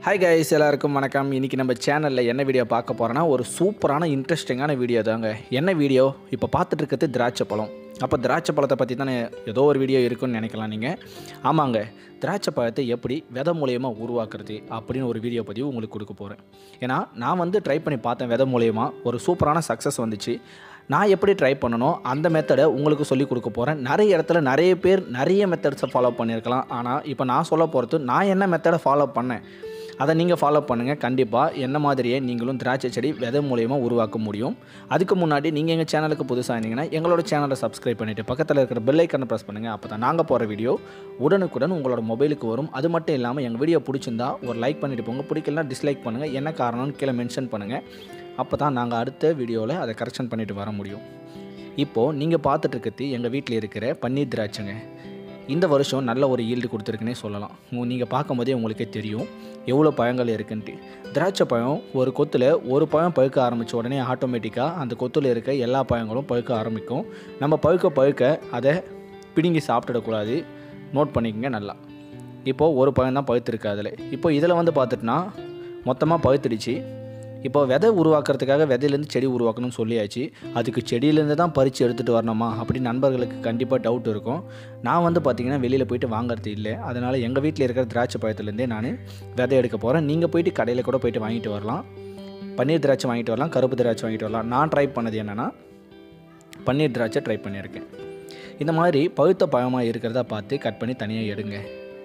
hi guys எல்லாருக்கும் வணக்கம் இன்றைக்கி நம்ம சேனலில் என்ன வீடியோ பார்க்க போகிறோன்னா ஒரு சூப்பரான இன்ட்ரெஸ்டிங்கான வீடியோ தாங்க என்ன வீடியோ இப்போ பார்த்துட்டு இருக்கிறது திராட்சை பழம் அப்போ திராட்சை பழத்தை பற்றி தானே ஏதோ ஒரு வீடியோ இருக்குன்னு நினைக்கலாம் நீங்கள் ஆமாங்க திராட்சை பழத்தை எப்படி விதை மூலயமா உருவாக்குறது அப்படின்னு ஒரு வீடியோ பதிவு உங்களுக்கு கொடுக்க போகிறேன் ஏன்னா நான் வந்து ட்ரை பண்ணி பார்த்தேன் விதை மூலயமா ஒரு சூப்பரான சக்ஸஸ் வந்துச்சு நான் எப்படி ட்ரை பண்ணணும் அந்த மெத்தடை உங்களுக்கு சொல்லி கொடுக்க போகிறேன் நிறைய இடத்துல நிறைய பேர் நிறைய மெத்தட்ஸை ஃபாலோ பண்ணியிருக்கலாம் ஆனால் இப்போ நான் சொல்ல போகிறது நான் என்ன மெத்தடை ஃபாலோ பண்ணேன் அதை நீங்கள் ஃபாலோ பண்ணுங்கள் கண்டிப்பாக என்ன மாதிரியே நீங்களும் திராட்சை செடி விதை மூலயமா உருவாக்க முடியும் அதுக்கு முன்னாடி நீங்கள் எங்கள் சேனலுக்கு புதுசாக இருந்தீங்கன்னா எங்களோட சேனலை சப்ஸ்கிரைப் பண்ணிவிட்டு பக்கத்தில் இருக்கிற பெல் ஐக்கனை ப்ரெஸ் பண்ணுங்கள் அப்போ தான் நாங்கள் போகிற வீடியோ உடனுக்குடன் உங்களோட மொபைலுக்கு வரும் அது மட்டும் இல்லாமல் எங்கள் வீடியோ பிடிச்சிருந்தா ஒரு லைக் பண்ணிட்டு போங்க பிடிக்கலனா டிஸ்லைக் பண்ணுங்கள் என்ன காரணம்னு கீழே மென்ஷன் பண்ணுங்கள் அப்போ தான் நாங்கள் அடுத்த வீடியோவில் அதை கரெக்ஷன் பண்ணிட்டு வர முடியும் இப்போது நீங்கள் பார்த்துட்டு இருக்கிறது எங்கள் வீட்டில் இருக்கிற பன்னீர் திராட்சைங்க இந்த வருஷம் நல்ல ஒரு ஈல்டு கொடுத்துருக்குன்னே சொல்லலாம் நீங்கள் பார்க்கும்போதே உங்களுக்கே தெரியும் எவ்வளோ பழங்கள் இருக்குன்ட்டு திராட்சை பழம் ஒரு கொத்தில் ஒரு பழம் பழுக்க ஆரம்பித்த உடனே ஆட்டோமேட்டிக்காக அந்த கொத்தில் இருக்க எல்லா பழங்களும் பழுக்க ஆரம்பிக்கும் நம்ம பழுக்க பழுக்க அதை பிடுங்கி சாப்பிட்டுடக்கூடாது நோட் பண்ணிக்கங்க நல்லா இப்போது ஒரு பழம் தான் பழுத்திருக்கு அதில் இப்போ இதில் வந்து பார்த்துட்டுனா மொத்தமாக பழுத்துடுச்சு இப்போ விதை உருவாக்குறதுக்காக விதையிலேருந்து செடி உருவாக்கணும்னு சொல்லியாச்சு அதுக்கு செடியிலேருந்து தான் பறித்து எடுத்துகிட்டு வரணுமா அப்படின்னு நண்பர்களுக்கு கண்டிப்பாக டவுட் இருக்கும் நான் வந்து பார்த்திங்கன்னா வெளியில் போயிட்டு வாங்குறது இல்லை அதனால் எங்கள் வீட்டில் இருக்கிற திராட்சை பழத்துலேருந்தே நான் விதை எடுக்க போகிறேன் நீங்கள் போயிட்டு கடையில் கூட போயிட்டு வாங்கிட்டு வரலாம் பன்னீர் திராட்சை வாங்கிட்டு வரலாம் கருப்பு திராட்சை வாங்கிட்டு வரலாம் நான் ட்ரை பண்ணது என்னென்னா பன்னீர் திராட்சை ட்ரை பண்ணியிருக்கேன் இந்த மாதிரி பழுத்த பழமாக இருக்கிறத பார்த்து கட் பண்ணி தனியாக எடுங்க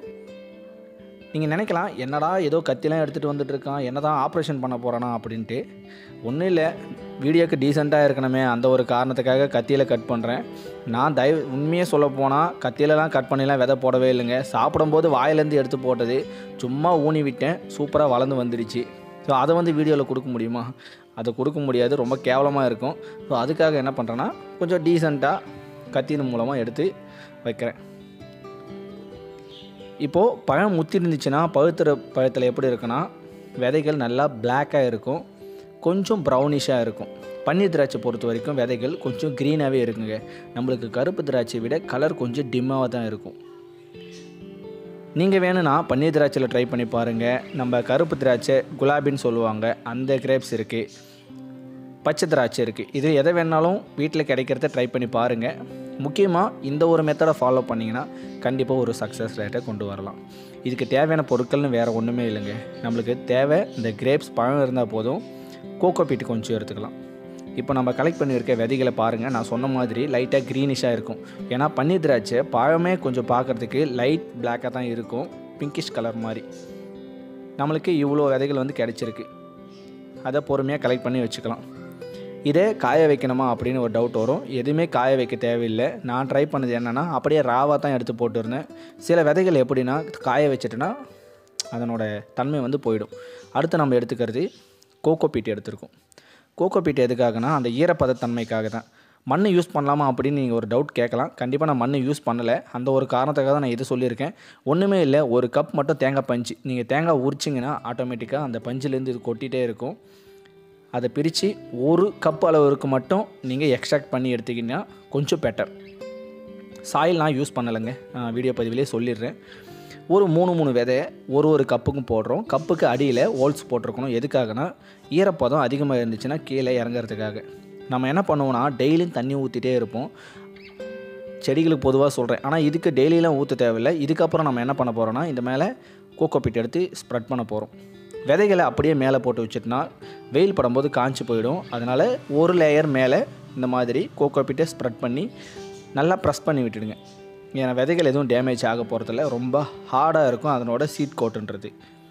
நீங்கள் நினைக்கலாம் என்னடா ஏதோ கத்திலாம் எடுத்துகிட்டு வந்துட்டு இருக்கான் என்ன தான் ஆப்ரேஷன் பண்ண போகிறானா அப்படின்ட்டு ஒன்றும் இல்லை வீடியோக்கு டீசெண்டாக இருக்கணுமே அந்த ஒரு காரணத்துக்காக கத்தியில் கட் பண்ணுறேன் நான் தயவு உண்மையே சொல்ல போனால் கத்தியிலலாம் கட் பண்ணிலாம் விதை போடவே இல்லைங்க சாப்பிடும்போது வாயிலேருந்து எடுத்து போட்டது சும்மா ஊனி விட்டேன் சூப்பராக வளர்ந்து வந்துடுச்சு ஸோ அதை வந்து வீடியோவில் கொடுக்க முடியுமா அதை கொடுக்க முடியாது ரொம்ப கேவலமாக இருக்கும் ஸோ அதுக்காக என்ன பண்ணுறேன்னா கொஞ்சம் டீசெண்டாக கத்தியின் மூலமாக எடுத்து வைக்கிறேன் இப்போது பழம் முத்தி இருந்துச்சுன்னா பழுத்துற பழத்தில் எப்படி இருக்குன்னா விதைகள் நல்லா பிளாக்காக இருக்கும் கொஞ்சம் ப்ரௌனிஷாக இருக்கும் பன்னீர் திராட்சை பொறுத்த வரைக்கும் விதைகள் கொஞ்சம் க்ரீனாகவே இருக்குங்க நம்மளுக்கு கருப்பு திராட்சை விட கலர் கொஞ்சம் டிம்மாக தான் இருக்கும் நீங்கள் வேணும்னா பன்னீர் திராட்சையில் ட்ரை பண்ணி பாருங்கள் நம்ம கருப்பு திராட்சை குலாபின்னு சொல்லுவாங்க அந்த கிரேப்ஸ் இருக்குது பச்சை திராட்சை இருக்குது இது எதை வேணாலும் வீட்டில் கிடைக்கிறத ட்ரை பண்ணி பாருங்கள் முக்கியமாக இந்த ஒரு மெத்தடை ஃபாலோ பண்ணிங்கன்னா கண்டிப்பாக ஒரு சக்ஸஸ் ரேட்டை கொண்டு வரலாம் இதுக்கு தேவையான பொருட்கள்னு வேறு ஒன்றுமே இல்லைங்க நம்மளுக்கு தேவை இந்த கிரேப்ஸ் பழம் இருந்தால் போதும் கோகோ பீட்டு கொஞ்சம் எடுத்துக்கலாம் இப்போ நம்ம கலெக்ட் பண்ணியிருக்க விதைகளை பாருங்கள் நான் சொன்ன மாதிரி லைட்டாக க்ரீனிஷாக இருக்கும் ஏன்னா பன்னீர் திராட்சை பழமே கொஞ்சம் பார்க்குறதுக்கு லைட் பிளாக்காக தான் இருக்கும் பிங்கிஷ் கலர் மாதிரி நம்மளுக்கு இவ்வளோ விதைகள் வந்து கிடச்சிருக்கு அதை பொறுமையாக கலெக்ட் பண்ணி வச்சுக்கலாம் இதே காய வைக்கணுமா அப்படின்னு ஒரு டவுட் வரும் எதுவுமே காய வைக்க தேவையில்லை நான் ட்ரை பண்ணது என்னென்னா அப்படியே ராவாக தான் எடுத்து போட்டுருந்தேன் சில விதைகள் எப்படின்னா காய வச்சுட்டுனா அதனோட தன்மை வந்து போயிடும் அடுத்து நம்ம எடுத்துக்கிறது கோகோ பீட் எடுத்திருக்கோம் கோகோ பீட் எதுக்காகனா அந்த ஈரப்பதத்தன்மைக்காக தான் மண் யூஸ் பண்ணலாமா அப்படின்னு நீங்கள் ஒரு டவுட் கேட்கலாம் கண்டிப்பாக நான் மண் யூஸ் பண்ணலை அந்த ஒரு காரணத்துக்காக தான் நான் இது சொல்லியிருக்கேன் ஒன்றுமே இல்லை ஒரு கப் மட்டும் தேங்காய் பஞ்சு நீங்கள் தேங்காய் உரிச்சிங்கன்னா ஆட்டோமேட்டிக்காக அந்த பஞ்சுலேருந்து இது கொட்டிகிட்டே இருக்கும் அதை பிரித்து ஒரு கப் அளவுக்கு மட்டும் நீங்கள் எக்ஸ்ட்ராக்ட் பண்ணி எடுத்திங்கன்னா கொஞ்சம் பெட்டர் சாயில் நான் யூஸ் பண்ணலைங்க நான் வீடியோ பதிவிலே சொல்லிடுறேன் ஒரு மூணு மூணு விதையை ஒரு ஒரு கப்புக்கும் போடுறோம் கப்புக்கு அடியில் ஹோல்ஸ் போட்டிருக்கணும் எதுக்காகனா ஈரப்பதம் அதிகமாக இருந்துச்சுன்னா கீழே இறங்குறதுக்காக நம்ம என்ன பண்ணுவோம்னா டெய்லியும் தண்ணி ஊற்றிட்டே இருப்போம் செடிகளுக்கு பொதுவாக சொல்கிறேன் ஆனால் இதுக்கு டெய்லியெலாம் ஊற்ற தேவையில்லை இதுக்கப்புறம் நம்ம என்ன பண்ண போகிறோன்னா இந்த மேலே கோகோ பிட் எடுத்து ஸ்ப்ரெட் பண்ண போகிறோம் விதைகளை அப்படியே மேலே போட்டு வச்சுட்டுனா வெயில் படும்போது காஞ்சி போயிடும் அதனால் ஒரு லேயர் மேலே இந்த மாதிரி கோகோ பிட்டை ஸ்ப்ரெட் பண்ணி நல்லா ப்ரெஸ் பண்ணி விட்டுடுங்க ஏன்னா விதைகள் எதுவும் டேமேஜ் ஆக போகிறதில்ல ரொம்ப ஹார்டாக இருக்கும் அதனோட சீட் கோட்டுன்றது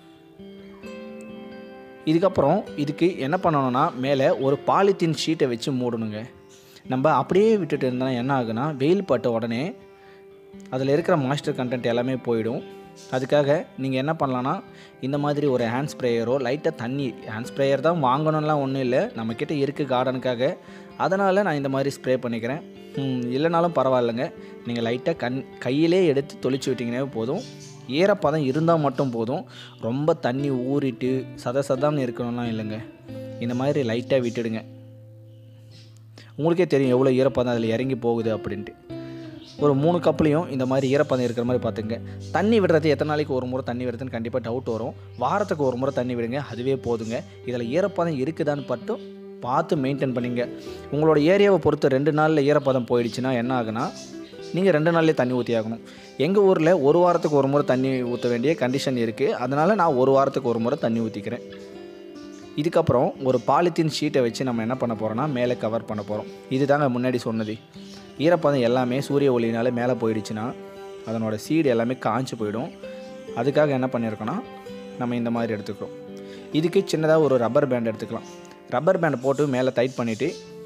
இதுக்கப்புறம் இதுக்கு என்ன பண்ணணும்னா மேலே ஒரு பாலித்தீன் ஷீட்டை வச்சு மூடணுங்க நம்ம அப்படியே விட்டுட்டு இருந்தால் என்ன ஆகுனா வெயில் பட்ட உடனே அதில் இருக்கிற மாய்ஸ்டர் கண்டென்ட் எல்லாமே போயிடும் அதுக்காக நீங்கள் என்ன பண்ணலான்னா இந்த மாதிரி ஒரு ஹேண்ட் ஸ்ப்ரேயரோ லைட்டாக தண்ணி ஹேண்ட் ஸ்ப்ரேயர் தான் வாங்கணும்லாம் ஒன்றும் இல்லை நம்மக்கிட்ட இருக்குது கார்டனுக்காக அதனால் நான் இந்த மாதிரி ஸ்ப்ரே பண்ணிக்கிறேன் இல்லைனாலும் பரவாயில்லைங்க நீங்கள் லைட்டாக கண் கையிலே எடுத்து தொளிச்சு விட்டிங்கனே போதும் ஈரப்பதம் இருந்தால் மட்டும் போதும் ரொம்ப தண்ணி ஊறிட்டு சத சதம்னு இருக்கணும்லாம் இல்லைங்க இந்த மாதிரி லைட்டாக விட்டுடுங்க உங்களுக்கே தெரியும் எவ்வளோ ஈரப்பதம் அதில் இறங்கி போகுது அப்படின்ட்டு ஒரு மூணு கப்லையும் இந்த மாதிரி ஈரப்பதம் இருக்கிற மாதிரி பார்த்துங்க தண்ணி விடுறது எத்தனை நாளைக்கு ஒரு முறை தண்ணி விடுறதுன்னு கண்டிப்பாக டவுட் வரும் வாரத்துக்கு ஒரு முறை தண்ணி விடுங்க அதுவே போதுங்க இதில் ஈரப்பதம் இருக்குதான்னு மட்டும் பார்த்து மெயின்டைன் பண்ணிங்க உங்களோட ஏரியாவை பொறுத்து ரெண்டு நாளில் ஈரப்பதம் போயிடுச்சுன்னா என்ன ஆகுனா நீங்கள் ரெண்டு நாள்லேயே தண்ணி ஊற்றி ஆகணும் எங்கள் ஊரில் ஒரு வாரத்துக்கு ஒரு முறை தண்ணி ஊற்ற வேண்டிய கண்டிஷன் இருக்குது அதனால் நான் ஒரு வாரத்துக்கு ஒரு முறை தண்ணி ஊற்றிக்கிறேன் இதுக்கப்புறம் ஒரு பாலித்தீன் ஷீட்டை வச்சு நம்ம என்ன பண்ண போகிறோம்னா மேலே கவர் பண்ண போகிறோம் இது தாங்க முன்னாடி சொன்னது ஈரப்பதம் எல்லாமே சூரிய ஒளினால மேலே போயிடுச்சுன்னா அதனோட சீடு எல்லாமே காஞ்சு போயிடும் அதுக்காக என்ன பண்ணியிருக்கோன்னா நம்ம இந்த மாதிரி எடுத்துக்கிறோம் இதுக்கு சின்னதாக ஒரு ரப்பர் பேண்ட் எடுத்துக்கலாம் ரப்பர் பேண்ட் போட்டு மேலே டைட் பண்ணிவிட்டு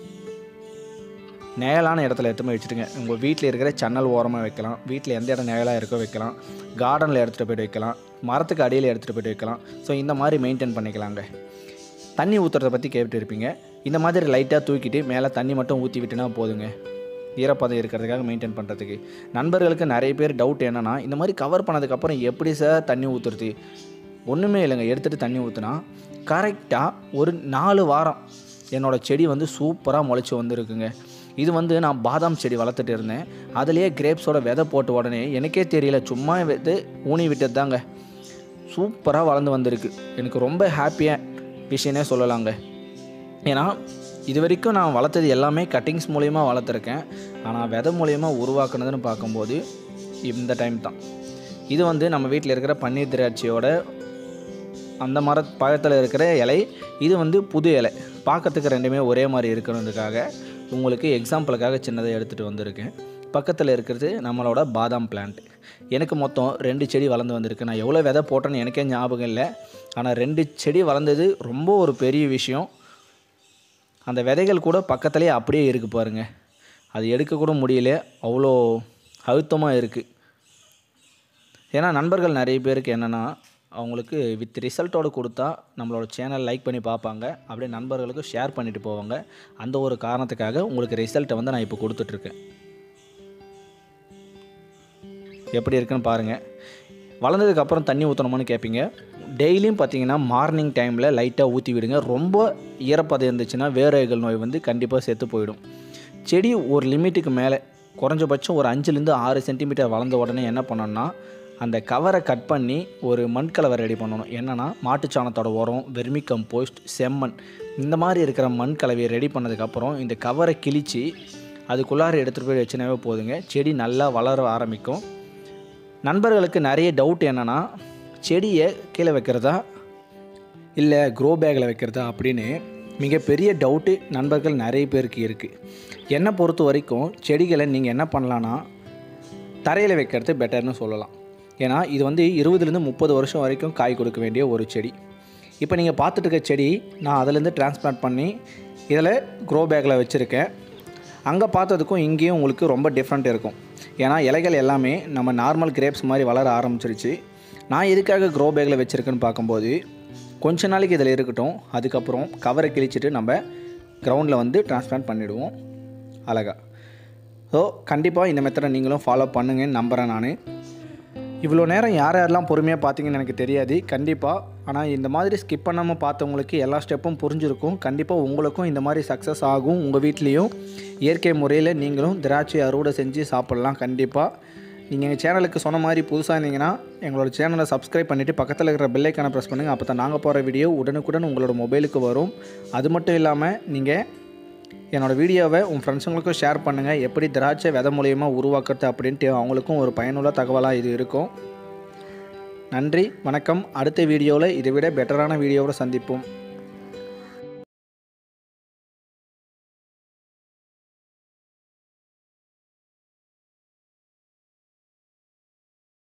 நிழலான இடத்துல எடுத்து போய் வச்சுட்டுங்க உங்கள் வீட்டில் இருக்கிற சன்னல் ஓரமாக வைக்கலாம் வீட்டில் எந்த இடம் நிழலாக இருக்கோ வைக்கலாம் கார்டனில் எடுத்துகிட்டு போய்ட்டு வைக்கலாம் மரத்துக்கு அடியில் எடுத்துகிட்டு போய்ட்டு வைக்கலாம் ஸோ இந்த மாதிரி மெயின்டைன் பண்ணிக்கலாங்க தண்ணி ஊற்றுறத பற்றி கேட்டு இருப்பீங்க இந்த மாதிரி லைட்டாக தூக்கிட்டு மேலே தண்ணி மட்டும் ஊற்றி விட்டுனா போதுங்க ஈரப்பதம் இருக்கிறதுக்காக மெயின்டைன் பண்ணுறதுக்கு நண்பர்களுக்கு நிறைய பேர் டவுட் என்னென்னா இந்த மாதிரி கவர் பண்ணதுக்கப்புறம் எப்படி சார் தண்ணி ஊற்றுறது ஒன்றுமே இல்லைங்க எடுத்துகிட்டு தண்ணி ஊற்றுனா கரெக்டாக ஒரு நாலு வாரம் என்னோடய செடி வந்து சூப்பராக முளைச்சி வந்திருக்குங்க இது வந்து நான் பாதாம் செடி வளர்த்துட்டு இருந்தேன் அதுலேயே கிரேப்ஸோட விதை போட்ட உடனே எனக்கே தெரியல சும்மா வித்து ஊனி விட்டது தாங்க சூப்பராக வளர்ந்து வந்திருக்கு எனக்கு ரொம்ப ஹாப்பியாக விஷயனே சொல்லலாங்க ஏன்னா இது வரைக்கும் நான் வளர்த்தது எல்லாமே கட்டிங்ஸ் மூலயமா வளர்த்துருக்கேன் ஆனால் விதை மூலயமா உருவாக்குனதுன்னு பார்க்கும்போது இந்த டைம் தான் இது வந்து நம்ம வீட்டில் இருக்கிற பன்னீர் திராட்சையோட அந்த மர பழத்தில் இருக்கிற இலை இது வந்து புது இலை பார்க்கறதுக்கு ரெண்டுமே ஒரே மாதிரி இருக்கணுன்றதுக்காக உங்களுக்கு எக்ஸாம்பிளுக்காக சின்னதாக எடுத்துகிட்டு வந்திருக்கேன் பக்கத்தில் இருக்கிறது நம்மளோட பாதாம் பிளான்ட் எனக்கு மொத்தம் ரெண்டு செடி வளர்ந்து வந்திருக்கு நான் எவ்வளோ விதை போட்டேன்னு எனக்கே ஞாபகம் இல்லை ஆனால் ரெண்டு செடி வளர்ந்தது ரொம்ப ஒரு பெரிய விஷயம் அந்த விதைகள் கூட பக்கத்துலேயே அப்படியே இருக்குது பாருங்கள் அது எடுக்க கூட முடியல அவ்வளோ அழுத்தமாக இருக்குது ஏன்னா நண்பர்கள் நிறைய பேருக்கு என்னென்னா அவங்களுக்கு வித் ரிசல்ட்டோடு கொடுத்தா நம்மளோட சேனல் லைக் பண்ணி பார்ப்பாங்க அப்படியே நண்பர்களுக்கு ஷேர் பண்ணிட்டு போவாங்க அந்த ஒரு காரணத்துக்காக உங்களுக்கு ரிசல்ட்டை வந்து நான் இப்போ கொடுத்துட்ருக்கேன் எப்படி இருக்குன்னு பாருங்கள் வளர்ந்ததுக்கப்புறம் தண்ணி ஊற்றணுமான்னு கேட்பீங்க டெய்லியும் பார்த்தீங்கன்னா மார்னிங் டைமில் லைட்டாக ஊற்றி விடுங்க ரொம்ப ஈரப்பதம் இருந்துச்சுன்னா வேரைகள் நோய் வந்து கண்டிப்பாக செத்து போயிடும் செடி ஒரு லிமிட்டுக்கு மேலே குறைஞ்சபட்சம் ஒரு அஞ்சுலேருந்து ஆறு சென்டிமீட்டர் வளர்ந்த உடனே என்ன பண்ணணும்னா அந்த கவரை கட் பண்ணி ஒரு மண் கலவை ரெடி பண்ணணும் என்னென்னா மாட்டுச்சாணத்தோட உரம் வெர்மி கம்போஸ்ட் செம்மண் இந்த மாதிரி இருக்கிற மண் கலவையை ரெடி பண்ணதுக்கப்புறம் இந்த கவரை கிழித்து அதுக்குள்ளார எடுத்துகிட்டு போய் வச்சுனாவே போதுங்க செடி நல்லா வளர ஆரம்பிக்கும் நண்பர்களுக்கு நிறைய டவுட் என்னென்னா செடியை கீழே வைக்கிறதா இல்லை க்ரோ பேக்கில் வைக்கிறதா அப்படின்னு மிகப்பெரிய டவுட்டு நண்பர்கள் நிறைய பேருக்கு இருக்குது என்னை பொறுத்த வரைக்கும் செடிகளை நீங்கள் என்ன பண்ணலான்னா தரையில் வைக்கிறது பெட்டர்னு சொல்லலாம் ஏன்னா இது வந்து இருபதுலேருந்து முப்பது வருஷம் வரைக்கும் காய் கொடுக்க வேண்டிய ஒரு செடி இப்போ நீங்கள் பார்த்துட்டு இருக்க செடி நான் அதிலேருந்து டிரான்ஸ்பிளான்ட் பண்ணி இதில் க்ரோ பேக்கில் வச்சுருக்கேன் அங்கே பார்த்ததுக்கும் இங்கேயும் உங்களுக்கு ரொம்ப டிஃப்ரெண்ட் இருக்கும் ஏன்னா இலைகள் எல்லாமே நம்ம நார்மல் கிரேப்ஸ் மாதிரி வளர ஆரம்பிச்சிருச்சு நான் எதுக்காக க்ரோ பேக்கில் வச்சுருக்கேன்னு பார்க்கும்போது கொஞ்ச நாளைக்கு இதில் இருக்கட்டும் அதுக்கப்புறம் கவரை கிழிச்சிட்டு நம்ம கிரவுண்டில் வந்து டிரான்ஸ்பிளான்ட் பண்ணிவிடுவோம் அழகா ஸோ கண்டிப்பாக இந்த மெத்தடை நீங்களும் ஃபாலோ பண்ணுங்கன்னு நம்புகிறேன் நான் இவ்வளோ நேரம் யார் யாரெல்லாம் பொறுமையாக பார்த்தீங்கன்னு எனக்கு தெரியாது கண்டிப்பாக ஆனால் இந்த மாதிரி ஸ்கிப் பண்ணாமல் பார்த்தவங்களுக்கு எல்லா ஸ்டெப்பும் புரிஞ்சிருக்கும் கண்டிப்பாக உங்களுக்கும் இந்த மாதிரி சக்ஸஸ் ஆகும் உங்கள் வீட்லேயும் இயற்கை முறையில் நீங்களும் திராட்சை அறுவடை செஞ்சு சாப்பிட்லாம் கண்டிப்பாக நீங்கள் எங்கள் சேனலுக்கு சொன்ன மாதிரி புதுசாக இருந்தீங்கன்னா எங்களோட சேனலை சப்ஸ்கிரைப் பண்ணிவிட்டு பக்கத்தில் இருக்கிற பெல்லைக்கான ப்ரெஸ் பண்ணுங்கள் அப்போ தான் நாங்கள் போகிற வீடியோ உடனுக்குடன் உங்களோட மொபைலுக்கு வரும் அது மட்டும் இல்லாமல் நீங்கள் என்னோடய வீடியோவை உங்கள் ஃப்ரெண்ட்ஸுங்களுக்கும் ஷேர் பண்ணுங்கள் எப்படி திராட்சை விதை மூலியமாக உருவாக்குறது அப்படின்ட்டு அவங்களுக்கும் ஒரு பயனுள்ள தகவலாக இது இருக்கும் நன்றி வணக்கம் அடுத்த வீடியோவில் இதை விட பெட்டரான வீடியோவோட சந்திப்போம்